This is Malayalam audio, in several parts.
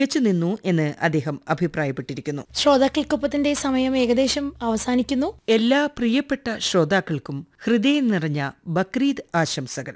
മികച്ചു നിന്നു എന്ന് അദ്ദേഹം അഭിപ്രായപ്പെട്ടിരിക്കുന്നു ശ്രോതാക്കൾക്കൊപ്പത്തിന്റെ സമയം ഏകദേശം അവസാനിക്കുന്നു എല്ലാ പ്രിയപ്പെട്ട ശ്രോതാക്കൾക്കും ഹൃദയം നിറഞ്ഞ ബക്രീദ് ആശംസകൾ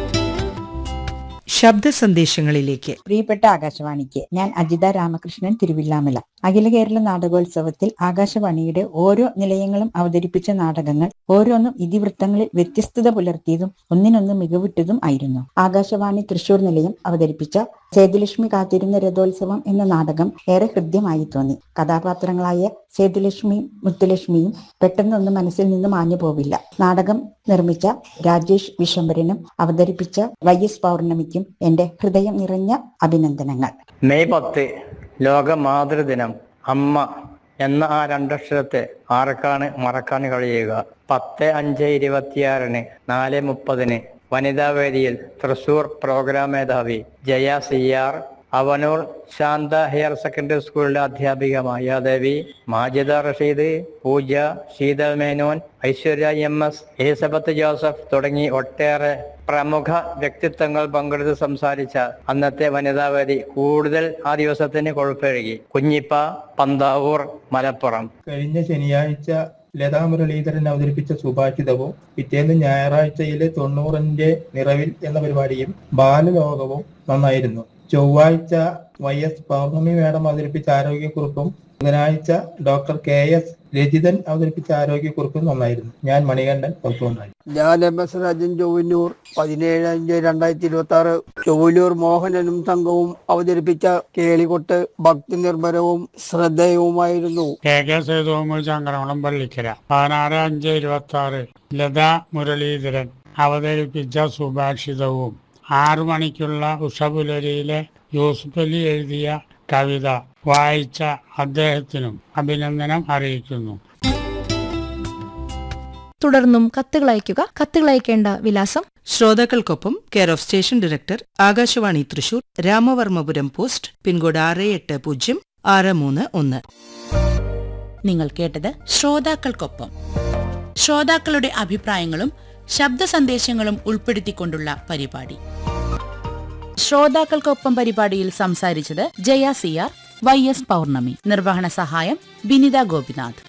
ശബ്ദ സന്ദേശങ്ങളിലേക്ക് പ്രിയപ്പെട്ട ആകാശവാണിക്ക് ഞാൻ അജിത രാമകൃഷ്ണൻ തിരുവില്ലാമല അഖില കേരള നാടകോത്സവത്തിൽ ആകാശവാണിയുടെ ഓരോ നിലയങ്ങളും അവതരിപ്പിച്ച നാടകങ്ങൾ ഓരോന്നും ഇതിവൃത്തങ്ങളിൽ വ്യത്യസ്തത പുലർത്തിയതും ഒന്നിനൊന്ന് മികവിട്ടതും ആയിരുന്നു ആകാശവാണി തൃശൂർ നിലയം അവതരിപ്പിച്ച സേതുലക്ഷ്മി കാത്തിരുന്ന രഥോത്സവം എന്ന നാടകം ഏറെ ഹൃദ്യമായി തോന്നി കഥാപാത്രങ്ങളായ സേതുലക്ഷ്മിയും മുത്തുലക്ഷ്മിയും പെട്ടെന്നൊന്നും മനസ്സിൽ നിന്ന് മാഞ്ഞു പോവില്ല നാടകം നിർമ്മിച്ച രാജേഷ് വിശംബരനും അവതരിപ്പിച്ച വൈ എസ് പൗർണമിക്കും എന്റെ ഹൃദയം നിറഞ്ഞ അഭിനന്ദനങ്ങൾ മെയ് പത്ത് ലോക മാതൃദിനം അമ്മ എന്ന ആ രണ്ടക്ഷരത്തെ ആർക്കാണ് മറക്കാൻ കഴിയുക പത്ത് അഞ്ച് ഇരുപത്തിയാറിന് നാല് മുപ്പതിന് വനിതാവേദിയിൽ തൃശൂർ പ്രോഗ്രാം മേധാവി Jaya C R Avanur Shantha higher secondary സ്കൂളിലെ അധ്യാപിക Mayadevi Majida Rasheed Pooja Sheethal Menon Aishwarya M S Elizabeth Joseph തുടങ്ങി ഒട്ടേറെ പ്രമുഖ വ്യക്തിത്വങ്ങൾ പങ്കെടുത്ത് സംസാരിച്ച അന്നത്തെ വനിതാവേദി കൂടുതൽ ആ ദിവസത്തിന് കൊഴുപ്പെഴുകി കുഞ്ഞിപ്പ പന്താവൂർ മലപ്പുറം കഴിഞ്ഞ ശനിയാഴ്ച ലതാ മുരളീധരൻ അവതരിപ്പിച്ച സുഭാഷിതവും പിറ്റേന്ന് ഞായറാഴ്ചയിലെ തൊണ്ണൂറിന്റെ നിറവിൽ എന്ന പരിപാടിയും ബാലലോകവും നന്നായിരുന്നു ചൊവ്വാഴ്ച വൈ എസ് പൗർണമി മേഡം അവതരിപ്പിച്ച ആരോഗ്യക്കുറിപ്പും ബുധനാഴ്ച ഡോക്ടർ കെ എസ് രജിതൻ അവതരിപ്പിച്ച ആരോഗ്യക്കുറിപ്പും നന്നായിരുന്നു ഞാൻ മണികണ്ഠൻ പുറത്തുകൊണ്ടായി ഞാൻ എം എസ് രാജൻ ചൊവ്വന്നൂർ പതിനേഴ് അഞ്ച് രണ്ടായിരത്തി ഇരുപത്തി ആറ് ചൊവ്വന്നൂർ മോഹനനും സംഘവും അവതരിപ്പിച്ച കേളികൊട്ട് ഭക്തി നിർഭരവും ശ്രദ്ധേയവുമായിരുന്നു കെ കെ സേതുവമ്മ ചങ്കരമളം പള്ളിക്കര പതിനാറ് അഞ്ച് ഇരുപത്തി ആറ് ലതാ മുരളീധരൻ അവതരിപ്പിച്ച സുഭാഷിതവും ആറു മണിക്കുള്ള ഉഷപുലരിയിലെ യൂസുഫ് അലി എഴുതിയ കവിത വായിച്ച അദ്ദേഹത്തിനും അഭിനന്ദനം അറിയിക്കുന്നു തുടർന്നും കത്തുകൾ അയയ്ക്കുക കത്തുകൾ അയക്കേണ്ട വിലാസം ശ്രോതാക്കൾക്കൊപ്പം care of station director Akashvani Thrissur Ramavarmapuram post pincode ആറ് എട്ട് പൂജ്യം ആറ് മൂന്ന് ഒന്ന് നിങ്ങൾ കേട്ടത് ശ്രോതാക്കൾക്കൊപ്പം ശ്രോതാക്കളുടെ അഭിപ്രായങ്ങളും ശബ്ദ സന്ദേശങ്ങളും ഉൾപ്പെടുത്തിക്കൊണ്ടുള്ള പരിപാടി ശ്രോതാക്കൾക്കൊപ്പം പരിപാടിയിൽ സംസാരിച്ചത് Jaya C R Y S Pournami നിർവഹണ സഹായം ബിനിത ഗോപിനാഥ്